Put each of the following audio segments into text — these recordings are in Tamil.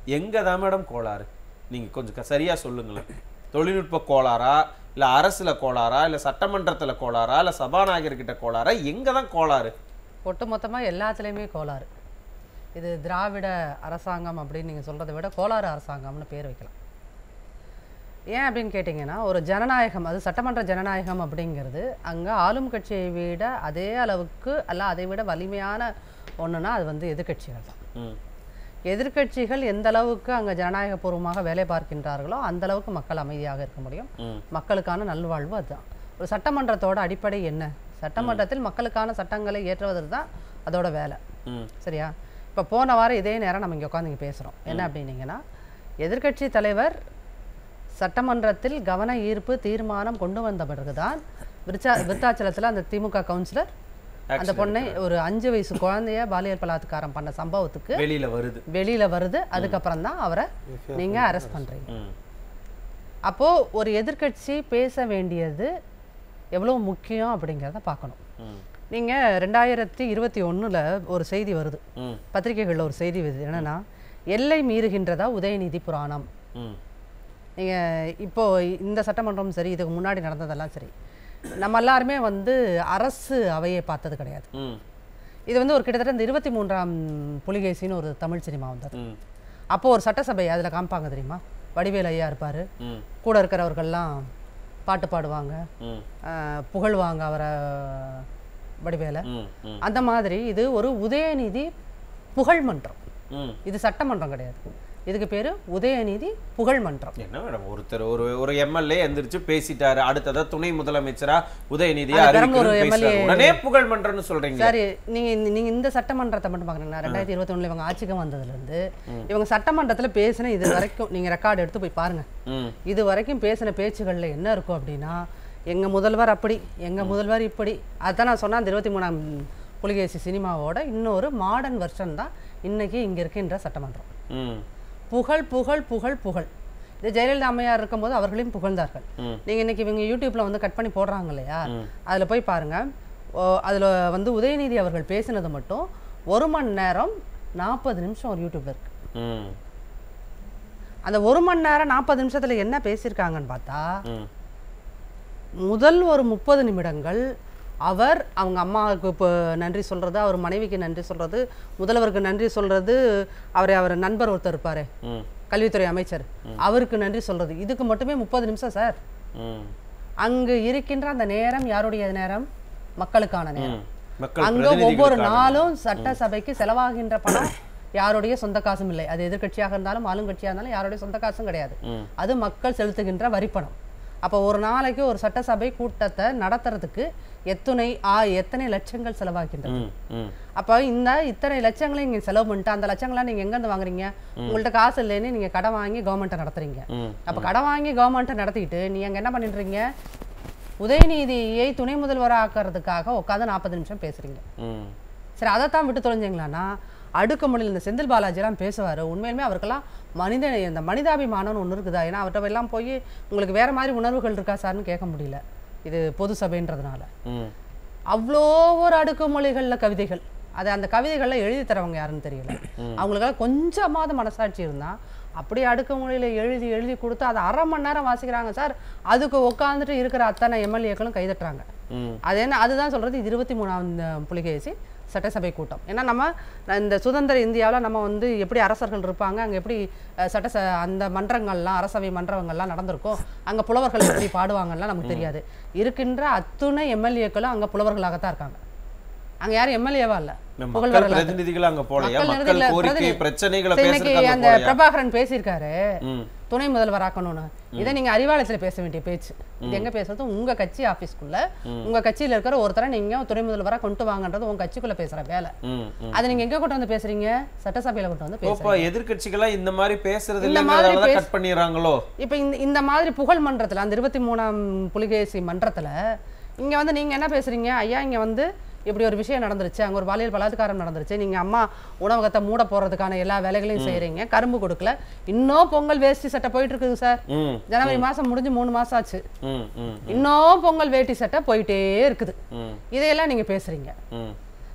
எங்க தான் மேடம் கோளாறு நீங்க கொஞ்சம் க- சரியா சொல்லுங்களேன் தொழில்நுட்ப கோளாறா இல்ல அரசுல கோளாறா இல்ல சட்டமன்றத்துல கோளாறா இல்ல சபாநாயகர்கிட்ட கோளாறா எங்க தான் கோளாறு ஒட்டுமொத்தமா எல்லாத்துலேயுமே கோளாறு இது திராவிட அரசாங்கம் அப்படின்னு நீங்கள் சொல்கிறத விட கோளாறு அரசாங்கம்னு பேர் வைக்கலாம் ஏன் அப்படின்னு கேட்டிங்கன்னா ஒரு ஜனநாயகம் அது சட்டமன்ற ஜனநாயகம் அப்படிங்கிறது அங்கே ஆளும் கட்சியை விட அதே அளவுக்கு அல்ல அதை விட வலிமையான ஒன்றுனா அது வந்து எதிர்க்கட்சிகள் தான் ம் எதிர்க்கட்சிகள் எந்த அளவுக்கு அங்கே ஜனநாயகபூர்வமாக வேலை பார்க்கின்றார்களோ அந்த அளவுக்கு மக்கள் அமைதியாக இருக்க முடியும் ம். மக்களுக்கான நல்வாழ்வு அதுதான் ஒரு சட்டமன்றத்தோட அடிப்படை என்ன சட்டமன்றத்தில் மக்களுக்கான சட்டங்களை ஏற்றுவதற்கு தான் அதோட வேலை ம் சரியா இப்போ போன வாரம் இதே நேரம் நம்ம இங்கே உட்காந்து பேசுகிறோம் என்ன அப்படின்னீங்கன்னா எதிர்க்கட்சி தலைவர் சட்டமன்றத்தில் கவன ஈர்ப்பு தீர்மானம் கொண்டு வந்த பிறகுதான் விருச்சா விருத்தாச்சலத்தில் அந்த திமுக கவுன்சிலர் அந்த பொண்ணை ஒரு அஞ்சு வயசு குழந்தைய பாலியல் பலாத்காரம் பண்ண சம்பவத்துக்கு வெளியில வருது வெளியில வருது அதுக்கப்புறம் தான் அவரை நீங்க அரெஸ்ட் பண்றீங்க ம் அப்போ ஒரு எதிர்க்கட்சி பேச வேண்டியது எவ்வளவு முக்கியம் அப்படிங்கிறத பார்க்கணும் ம் நீங்க ரெண்டாயிரத்தி இருபத்தி ஒண்ணுல ஒரு செய்தி வருது ம் பத்திரிகைகளில் ஒரு செய்தி வருது என்னன்னா எல்லை மீறுகின்றதா உதயநிதி புராணம் ம் நீங்க இப்போ இந்த சட்டமன்றம் சரி இதுக்கு முன்னாடி நடந்ததெல்லாம் சரி நம்ம எல்லாருமே வந்து அரசு அவையை பார்த்தது கிடையாது ம் இது வந்து ஒரு கிட்டத்தட்ட இந்த இருபத்தி மூன்றாம் புலிகேசின்னு ஒரு தமிழ் சினிமா வந்தது ம் அப்போ ஒரு சட்டசபை அதுல காமிப்பாங்க தெரியுமா வடிவேல் ஐயா இருப்பாரு ம் கூட இருக்கிறவர்கள்லாம் பாட்டு பாடுவாங்க ம் ஆஹ் புகழ்வாங்க அவரை வடிவேலை ம் ம் அந்த மாதிரி இது ஒரு உதயநிதி புகழ் மன்றம் ம் இது சட்டமன்றம் கிடையாது இதுக்கு பேரு உதயநிதி புகழ் மன்றம் என்ன மேடம் ஒருத்தர் ஒரு ஒரு எம்எல்ஏ எந்திரிச்சு பேசிட்டாரு அடுத்ததா துணை முதலமைச்சரா உதயநிதியை அது பெரம்பலூர் அறிவிக்கணும்னு பேசுறாரு. MLA உடனே புகழ் மன்றம்னு சொல்றீங்க சரி நீங்க இந்த- நீங்க இந்த சட்டமன்றத்தை மட்டும் பாக்குறீங்களா ரெண்டாயிரத்தி இருபத்தி ஒண்ணுல இவங்க ஆட்சிக்கு வந்ததுல இருந்து இவங்க சட்டமன்றத்துல பேசின இது வரைக்கும் நீங்க ரெக்கார்டு எடுத்து போய் பாருங்க ம் இது வரைக்கும் பேசின பேச்சுகள்ல என்ன இருக்கும் அப்படின்னா எங்க முதல்வர் அப்படி எங்க முதல்வர் இப்படி அதான் நான் சொன்ன அந்த இருபத்தி மூணாம் புலிகேசி சினிமாவோட இன்னொரு மாடர்ன் வெர்ஷன் தான் இன்னைக்கு இங்க இருக்கின்ற சட்டமன்றம் ம் புகழ் புகழ் புகழ் புகழ் இது ஜெயலலிதா அம்மையார் இருக்கும்போது அவர்களையும் புகழ்ந்தார்கள் ம். நீங்க இன்னைக்கு இவங்க யூடியூப்ல வந்து கட் பண்ணி போடுறாங்க இல்லையா அதுல போய் பாருங்க ஓ, அதுல வந்து உதயநிதி அவர்கள் பேசினது மட்டும் ஒரு மணி நேரம் நாற்பது நிமிஷம் ஒரு யூடியூப்ல இருக்கு ம் அந்த ஒரு மணி நேரம் நாற்பது நிமிஷத்துல என்ன பேசியிருக்காங்கன்னு பார்த்தா ம் முதல் ஒரு முப்பது நிமிடங்கள் அவர் அவங்க அம்மாவுக்கு இப்போ நன்றி சொல்றது அவர் மனைவிக்கு நன்றி சொல்றது முதல்வருக்கு நன்றி சொல்றது அவரை அவர் நண்பர் ஒருத்தர் இருப்பாரு ம் கல்வித்துறை அமைச்சர் அவருக்கு நன்றி சொல்றது இதுக்கு மட்டுமே முப்பது நிமிஷம் சார் ம் அங்கு இருக்கின்ற அந்த நேரம் யாருடைய நேரம் மக்களுக்கான நேரம் ம். மக்கள் அங்க ஒவ்வொரு பிரதிநிதிகளுக்கான நாளும் சட்டசபைக்கு செலவாகின்ற பணம் யாருடைய சொந்த காசும் இல்லை அது எதிர்க்கட்சியாக இருந்தாலும் ஆளுங்கட்சியாக இருந்தாலும் யாருடைய சொந்த காசும் கிடையாது ம். அது மக்கள் செலுத்துகின்ற வரிப்பணம் அப்போ ஒரு நாளைக்கு ஒரு சட்டசபை கூட்டத்தை நடத்துறதுக்கு எத்தனை ஆ எத்தனை லட்சங்கள் செலவாகின்றன ம் ம் அப்போ இந்த இத்தனை லட்சங்களை நீங்க செலவு பண்ணிட்டு அந்த லட்சங்களை நீங்க எங்க இருந்து வாங்குறீங்க உங்கள்ட்ட காசு இல்லைன்னு நீங்க கடன் வாங்கி கவர்மெண்ட்டை நடத்துறீங்க ம் அப்ப கடன் வாங்கி கவர்மெண்ட்டை நடத்திட்டு நீங்க அங்க என்ன பண்ணிடுறீங்க உதயநிதியை துணை முதல்வராக ஆக்கிறதுக்காக உட்காந்து நாற்பது நிமிஷம் பேசுறீங்க ம் சரி அதைத்தான் விட்டு தொலைஞ்சிங்களான்னா அடுக்குமொழியில் இந்த செந்தில் பாலாஜிலாம் பேசுவார் உண்மையிலுமே அவருக்கெல்லாம் மனித இந்த மனிதாபிமானம்னு ஒன்று இருக்குதா ஏன்னா அவர்கிட்ட எல்லாம் போய் உங்களுக்கு வேற மாதிரி உணர்வுகள் இருக்கா சார்னு கேட்க முடியல இது பொது சபைன்றதுனால ம் அவ்வளோ ஒரு அடுக்குமொழிகளில் கவிதைகள் அது அந்த கவிதைகளில் எழுதி தரவங்க யாருன்னு தெரியல அவங்களுக்கெல்லாம் கொஞ்சமாவது மனசாட்சி இருந்தா அப்படியே அடுக்குமொழியில் எழுதி எழுதி கொடுத்து அதை அரை மணி நேரம் வாசிக்கிறாங்க சார் அதுக்கு உட்காந்துட்டு இருக்கிற அத்தனை எம்எல்ஏக்களும் கைதட்டுறாங்க ம் அது என்ன அதுதான் சொல்றது இது இருபத்தி மூணாம் புலிகேசி சட்டசபை கூட்டம் ஏன்னா நம்ம இந்த சுதந்திர இந்தியாவில் நம்ம வந்து எப்படி அரசர்கள் இருப்பாங்க அங்கே எப்படி அஹ், சட்டச அந்த மன்றங்கள்லாம் அரசவை மன்றங்கள்லாம் நடந்திருக்கும் அங்கே புலவர்கள் எப்படி பாடுவாங்கலாம் நமக்கு தெரியாது இருக்கின்ற அத்துணை எம்எல்ஏக்களும் அங்கே புலவர்களாகத்தான் இருக்காங்க அங்கே யாரும் எம்எல்ஏவா இல்லை மக்கள் புகழ்வர்கள் பிரதிநிதிகள் அங்க போலையா மக்கள் மக்கள் நேரத்துல கோரிக்கை பிரதிநிதி- பிரச்சனைகளை சரி, இன்னைக்கு பேசுறதுக்கு அந்த அங்க போலையா பிரபாகரன் பேசியிருக்காரு ம் துணை முதல்வராக்கணும்னு இதை நீங்க அறிவாலயத்துல பேச வேண்டிய பேச்சு இது எங்க பேசுறது உங்க கட்சி ஆபீஸ்க்குள்ள உங்க கட்சியில இருக்கிற ஒருத்தரை நீங்க துணை முதல்வரா கொண்டு வாங்கன்றது உங்க கட்சிக்குள்ள பேசுற வேலை ம் ம் அதை நீங்க எங்க கொண்டு வந்து பேசுறீங்க சட்டசபையில கொண்டு வந்து பேசுறீங்க ஓப்பா எதிர்க்கட்சிகளா இந்த மாதிரி பேசுறது இந்த மாதிரி இல்லைங்கிறதால பேச- கட் பண்ணிடுறாங்களோ இப்போ இந்த இந்த மாதிரி புகழ் மன்றத்துல அந்த இருபத்தி மூணாம் புலிகேசி மன்றத்துல இங்க வந்து நீங்க என்ன பேசுறீங்க ஐயா இங்க வந்து இப்படி ஒரு விஷயம் நடந்துருச்சு அங்க ஒரு பாலியல் பலாத்காரம் நடந்துருச்சு நீங்க அம்மா உணவகத்தை மூட போறதுக்கான எல்லா வேலைகளையும் செய்றீங்க கரும்பு கொடுக்கல இன்னும் பொங்கல் வேஷ்டி சட்டை போயிட்டு இருக்குது சார் ம் ஜனவரி மாசம் முடிஞ்சு மூணு மாசம் ஆச்சு ம் ம் இன்னும் பொங்கல் வேட்டி சட்டை போயிட்டே இருக்குது ம் இதையெல்லாம் நீங்க பேசுறீங்க ம்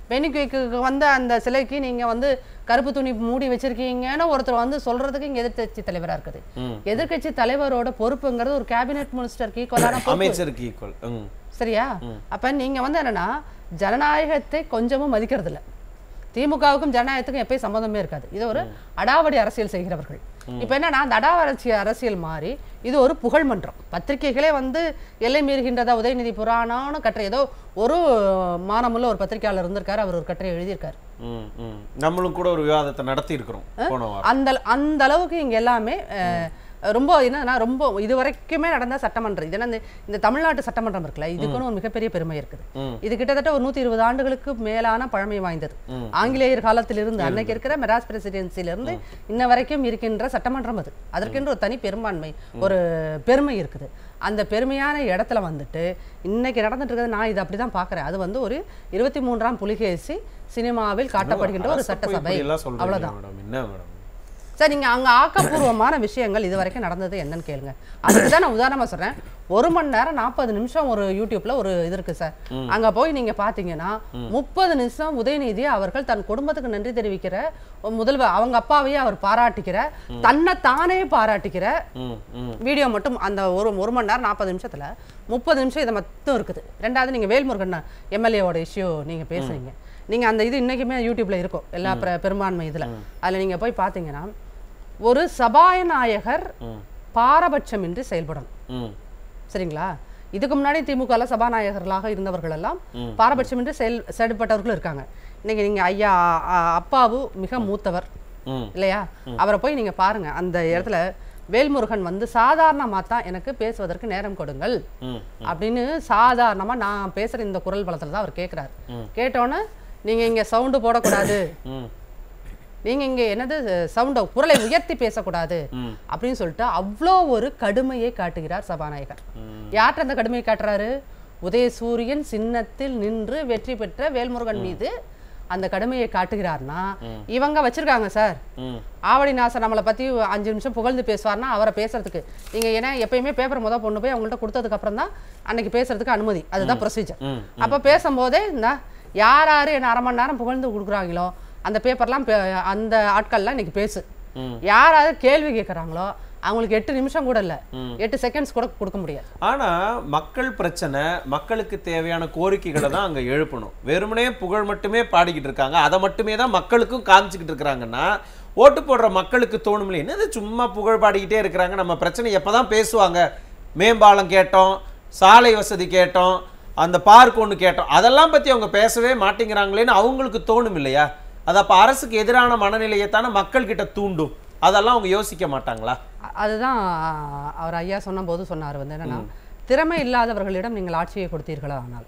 பெனிக்விக்கு வந்த அந்த சிலைக்கு நீங்க வந்து கருப்பு துணி மூடி வச்சிருக்கீங்கன்னு ஒருத்தர் வந்து சொல்றதுக்கு இங்க எதிர்க்கட்சி தலைவரா இருக்குது ம். எதிர்க்கட்சி தலைவரோட பொறுப்புங்கிறது ஒரு கேபினெட் மினிஸ்டருக்கு ஈக்குவலான பொறுப்பு அமைச்சருக்கு ஈக்குவல் ம் சரியா அப்ப நீங்க வந்து என்னன்னா ஜனநாயகத்தை கொஞ்சமும் மதிக்கிறது இல்ல திமுகவுக்கும் ஜனநாயகத்துக்கும் எப்பயும் சம்மந்தமே இருக்காது இது ஒரு அடாவடி அரசியல் செய்கிறவர்கள் இப்ப என்னன்னா அந்த அடாவடி அரசியல் மாறி இது ஒரு புகழ்மன்றம் பத்திரிகைகளே வந்து எல்லை மீறுகின்றதா உதயநிதி புராணம்னு கட்டுரை ஏதோ ஒரு மானமுள்ள ஒரு பத்திரிகையாளர் இருந்திருக்காரு அவர் ஒரு கட்டுரை எழுதியிருக்காரு ம் ம் நம்மளும் கூட ஒரு விவாதத்தை நடத்தி இருக்கிறோம் போன வாரம் அந்த அந்த அளவுக்கு இங்க எல்லாமே அஹ், ரொம்ப என்னன்னா ரொம்ப இது வரைக்குமே நடந்த சட்டமன்றம் இது என்ன இந்த- இந்த தமிழ்நாட்டு சட்டமன்றம் இருக்குல்ல இதுக்குன்னு ஒரு மிகப்பெரிய பெருமை இருக்குது ம். இது கிட்டத்தட்ட ஒரு நூத்தி இருபது ஆண்டுகளுக்கு மேலான பழமை வாய்ந்தது ஆங்கிலேயர் காலத்திலிருந்து அன்னைக்கு இருக்கிற மெராஸ் பிரசிடென்சில இருந்து இன்ன வரைக்கும் இருக்கின்ற சட்டமன்றம் அது அதற்கென்று ஒரு தனி பெரும்பான்மை ஒரு பெருமை இருக்குது அந்த பெருமையான இடத்துல வந்துட்டு இன்னைக்கு நடந்துட்டு இருக்கிறது நான் இதை அப்படிதான் பார்க்கறேன் அது வந்து ஒரு இருபத்தி மூன்றாம் புலிகேசி சினிமாவில் காட்டப்படுகின்ற ஒரு அரசு போய் சட்டசபை இப்படி எல்லாம் சொல்றீங்க அவ்வளவுதான் மேடம் என்ன மேடம் சார் நீங்க அங்க ஆக்கப்பூர்வமான விஷயங்கள் இது வரைக்கும் நடந்தது என்னன்னு கேளுங்க அதுக்கு தான் நான் உதாரணமா சொல்றேன் ஒரு மணி நேரம் நாற்பது நிமிஷம் ஒரு யூடியூப்ல ஒரு இது இருக்கு சார் அங்க போய் நீங்க பாத்தீங்கன்னா முப்பது நிமிஷம் உதயநிதி அவர்கள் தன் குடும்பத்துக்கு நன்றி தெரிவிக்கிற ஒரு முதல்வர் அவங்க அப்பாவையே அவர் பாராட்டிக்கிற தன்னை தானே பாராட்டிக்கிற ம் ம் வீடியோ மட்டும் அந்த ஒரு ஒரு மணி நேரம் நாற்பது நிமிஷத்துல முப்பது நிமிஷம் இதை மட்டும் இருக்குது ரெண்டாவது நீங்க வேல்முருகன் எம்எல்ஏவோட இஷ்யூ நீங்க பேசுறீங்க நீங்க அந்த இது இன்னைக்குமே யூடியூப்ல இருக்கும் எல்லா பெ- பெரும்பான்மை இதுல அதுல நீங்க போய் பாத்தீங்கன்னா ஒரு சபாநாயகர் பாரபட்சமின்றி செயல்படணும் ம் சரிங்களா இதுக்கு முன்னாடி திமுகல சபாநாயகர்களாக இருந்தவர்கள் எல்லாம் பாரபட்சமின்றி செயல் செயல்பட்டவர்களும் இருக்காங்க இன்னைக்கு நீங்க ஐயா அ- அப்பாவு மிக மூத்தவர் ம் இல்லையா அவரை போய் நீங்க பாருங்க அந்த இடத்துல வேல்முருகன் வந்து சாதாரணமா தான் எனக்கு பேசுவதற்கு நேரம் கொடுங்கள் ம் அப்படின்னு சாதாரணமா நான் பேசுற இந்த குரல் பலத்துல தான் அவர் கேட்கிறாரு கேட்டோன்னே நீங்க இங்க சவுண்டு போடக்கூடாது ம் நீங்க இங்க என்னது சவுண்டை குரலை உயர்த்தி பேசக்கூடாது ம். அப்படின்னு சொல்லிட்டு அவ்வளோ ஒரு கடுமையை காட்டுகிறார் சபாநாயகர் யார்கிட்ட அந்த கடுமையை காட்டுறாரு உதயசூரியன் சின்னத்தில் நின்று வெற்றி பெற்ற வேல்முருகன் மீது அந்த கடுமையை காட்டுகிறார்னா இவங்க வச்சிருக்காங்க சார் ம் ஆவடி நாசர் நம்மளை பத்தி அஞ்சு நிமிஷம் புகழ்ந்து பேசுவார்னா அவரை பேசுறதுக்கு நீங்க ஏன்னா எப்பயுமே பேப்பர் முத கொண்டு போய் அவங்கள்ட்ட கொடுத்ததுக்கு அப்புறம் தான் அன்னைக்கு பேசுறதுக்கு அனுமதி அதுதான் ப்ரொசீஜர் ம் அப்ப பேசும்போதே இந்த யார் யாரு என்ன அரை மணி நேரம் புகழ்ந்து கொடுக்குறாங்களோ அந்த பேப்பர்லாம் பே- அந்த ஆட்கள்லாம் இன்னைக்கு பேசு ம். யாராவது கேள்வி கேட்குறாங்களோ அவங்களுக்கு எட்டு நிமிஷம் கூட இல்ல எட்டு செகண்ட்ஸ் கூட கொடுக்க முடியாது ஆனா மக்கள் பிரச்சனை மக்களுக்கு தேவையான கோரிக்கைகளை தான் அங்க எழுப்பணும் வெறுமனே புகழ் மட்டுமே பாடிக்கிட்டு இருக்காங்க அதை மட்டுமே தான் மக்களுக்கும் காமிச்சுக்கிட்டு இருக்கிறாங்கன்னா ஓட்டு போடுற மக்களுக்கு தோணுமில்ல என்னது சும்மா புகழ் பாடிக்கிட்டே இருக்கிறாங்க நம்ம பிரச்சனை எப்பதான் பேசுவாங்க மேம்பாலம் கேட்டோம் சாலை வசதி கேட்டோம் அந்த பார்க் ஒன்று கேட்டோம் அதெல்லாம் பத்தி அவங்க பேசவே மாட்டேங்கிறாங்களேன்னு அவங்களுக்கு தோணும் இல்லையா அது அப்ப அரசுக்கு எதிரான மனநிலையை தானே மக்கள் கிட்ட தூண்டும் அதெல்லாம் அவங்க யோசிக்க மாட்டாங்களா அ- அதுதான் அவர் ஐயா சொன்னபோது சொன்னார் வந்து என்னன்னா திறமை இல்லாதவர்களிடம் நீங்கள் ஆட்சியை கொடுத்தீர்களா ஆனால்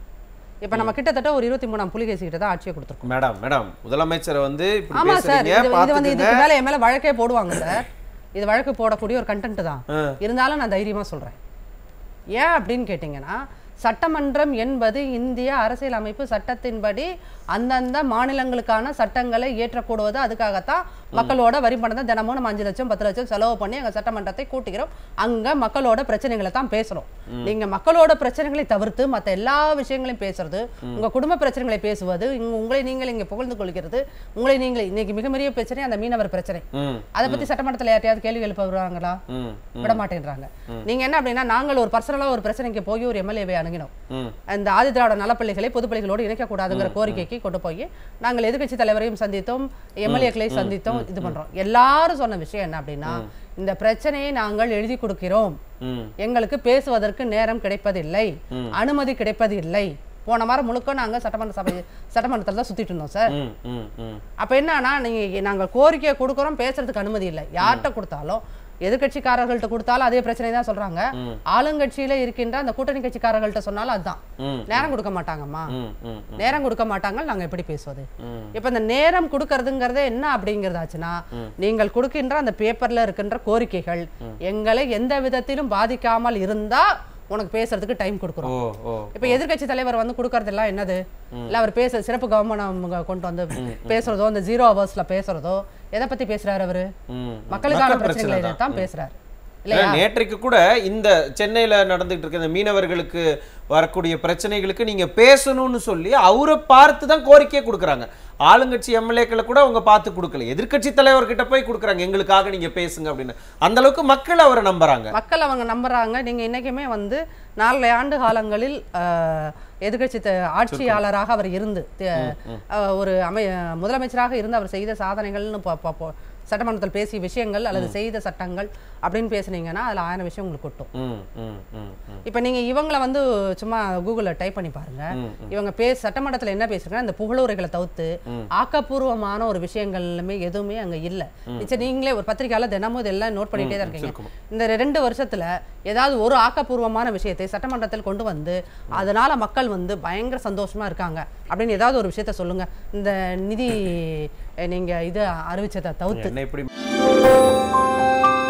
இப்ப நம்ம கிட்டத்தட்ட ஒரு இருபத்தி மூணாம் புலிகேசி கிட்ட தான் ஆட்சியை கொடுத்துருக்கோம் மேடம் மேடம் முதலமைச்சரை வந்து இப்படி ஆமா சார் பேசுறீங்க இது இது வந்து பாத்துக்கங்க இதுக்கு மேல என் மேல வழக்கே போடுவாங்க சார் இது வழக்கு போடக்கூடிய ஒரு கண்டென்ட் தான் ஆ. இருந்தாலும் நான் தைரியமா சொல்றேன் ஏன் அப்படின்னு கேட்டிங்கன்னா சட்டமன்றம் என்பது இந்திய அரசியலமைப்பு சட்டத்தின்படி அந்தந்த மாநிலங்களுக்கான சட்டங்களை இயற்றக்கூடுவது அதுக்காகத்தான் மக்களோட வரி பணத்தை தினமும் நம்ம அஞ்சு லட்சம் பத்து லட்சம் செலவு பண்ணி அங்க சட்டமன்றத்தை கூட்டுகிறோம் அங்க மக்களோட பிரச்சனைகளை தான் பேசுறோம் நீங்க மக்களோட பிரச்சனைகளை தவிர்த்து மத்த எல்லா விஷயங்களையும் பேசுறது உங்க குடும்ப பிரச்சனைகளை பேசுவது இங்க உங்களை நீங்கள் இங்க புகழ்ந்து கொள்கிறது உங்களை நீங்கள் இன்னைக்கு மிக பெரிய பிரச்சனை அந்த மீனவர் பிரச்சனை ம் அதை பத்தி சட்டமன்றத்துல யார்ட்டையாவது கேள்வி எழுப்ப வருவாங்களா ம் விட மாட்டேன்றாங்க நீங்க என்ன அப்படின்னா நாங்கள் ஒரு பர்சனலா ஒரு பிரச்சனைக்கு போய் ஒரு எம்எல்ஏவை அணுகினோம் ம் அந்த ஆதிதிராவிட நலப்பள்ளிகளை பொதுப்பள்ளிகளோடு இணைக்கக்கூடாதுங்கிற கோரிக்கைக்கு கொண்டு போய் நாங்கள் எதிர்க்கட்சி தலைவரையும் சந்தித்தோம் எம்எல்ஏக்களை சந்தித்தோம் இது பண்றோம் எல்லாரும் சொன்ன விஷயம் என்ன அப்படின்னா இந்த பிரச்சனையை நாங்கள் எழுதி கொடுக்கிறோம் ம் எங்களுக்கு பேசுவதற்கு நேரம் கிடைப்பதில்லை அனுமதி கிடைப்பதில்லை போன வாரம் முழுக்க நாங்க சட்டமன்ற சபை சட்டமன்றத்தில் தான் சுத்திட்டு இருந்தோம் சார் ம் ம் ம் அப்ப என்னன்னா நீங்க நாங்கள் கோரிக்கையை கொடுக்குறோம் பேசுறதுக்கு அனுமதி இல்லை யார்கிட்ட கொடுத்தாலும் எதிர்க்கட்சிக்காரர்கள்ட்ட கொடுத்தாலும் அதே பிரச்சனை தான் சொல்றாங்க ஆளுங்கட்சியில இருக்கின்ற அந்த கூட்டணி கட்சிக்காரர்கள்ட்ட சொன்னாலும் அதுதான் ம். நேரம் கொடுக்க மாட்டாங்கம்மா ம் ம் நேரம் கொடுக்க மாட்டாங்க நாங்க எப்படி பேசுவது ம். இப்ப இந்த நேரம் கொடுக்கறதுங்கிறதே என்ன அப்படிங்கிறதாச்சுன்னா நீங்கள் கொடுக்கின்ற அந்த பேப்பர்ல இருக்கின்ற கோரிக்கைகள் எங்களை எந்த விதத்திலும் பாதிக்காமல் இருந்தா உனக்கு பேசுறதுக்கு டைம் கொடுக்குறோம் ஓ ஓ இப்ப எதிர்க்கட்சி தலைவர் வந்து கொடுக்கறதெல்லாம் என்னது இல்ல அவர் பேச சிறப்பு கவனம் கொண்டு வந்து பேசுறதோ இந்த ஜீரோ ஹவர்ஸ்ல பேசுறதோ எதை பத்தி பேசுறாரு அவரு ம் மக்களுக்கான மக்கள் பிரச்சனைகளை பிரச்சனை தான் பேசுறாரு இல்லையா ஏன்னா, நேற்றைக்கு கூட இந்த சென்னையில நடந்துகிட்டு இருக்க இந்த மீனவர்களுக்கு வரக்கூடிய பிரச்சனைகளுக்கு நீங்க பேசணும்னு சொல்லி அவரை பார்த்து தான் கோரிக்கையை கொடுக்குறாங்க ஆளுங்கட்சி எம்எல்ஏக்களை கூட அவங்க பார்த்து கொடுக்கல எதிர்க்கட்சி தலைவர்கிட்ட போய் கொடுக்குறாங்க எங்களுக்காக நீங்க பேசுங்க அப்படின்னு அந்த அளவுக்கு மக்கள் அவரை நம்புறாங்க மக்கள் அவங்க நம்புறாங்க நீங்க இன்னைக்குமே வந்து நாலரை ஆண்டு காலங்களில் எதிர்கட்சி ஆட்சியாளராக அவர் இருந்து த- அஹ், ஒரு அமை முதலமைச்சராக இருந்து அவர் செய்த சாதனைகள்னு பா- பா- பா- சட்டமன்றத்தில் பேசிய விஷயங்கள் அல்லது செய்த சட்டங்கள் அப்படின்னு பேசுனீங்கன்னா அதுல ஆயிரம் விஷயம் உங்களுக்கு கொட்டும் ம், ம், ம், ம். இப்போ நீங்க இவங்கள வந்து சும்மா கூகுளில் டைப் பண்ணி பாருங்க இவங்க பே சட்டமன்றத்தில் என்ன பேசுறாங்க இந்த புகழுரைகளை தவிர்த்து ஆக்கப்பூர்வமான ஒரு விஷயங்களுமே எதுவுமே அங்க இல்ல நிச்சயம் நீங்களே ஒரு பத்திரிக்கையாளர் தினமும் இதெல்லாம் நோட் பண்ணிட்டே தான் இருக்கீங்க இந்த ரெண்டு வருஷத்துல ஏதாவது ஒரு ஆக்கப்பூர்வமான விஷயத்தை சட்டமன்றத்தில் கொண்டு வந்து அதனால மக்கள் வந்து பயங்கர சந்தோஷமா இருக்காங்க அப்படின்னு ஏதாவது ஒரு விஷயத்த சொல்லுங்க இந்த நிதி அஹ், நீங்க இது அறிவிச்சதை தவுத்து என்ன இப்படி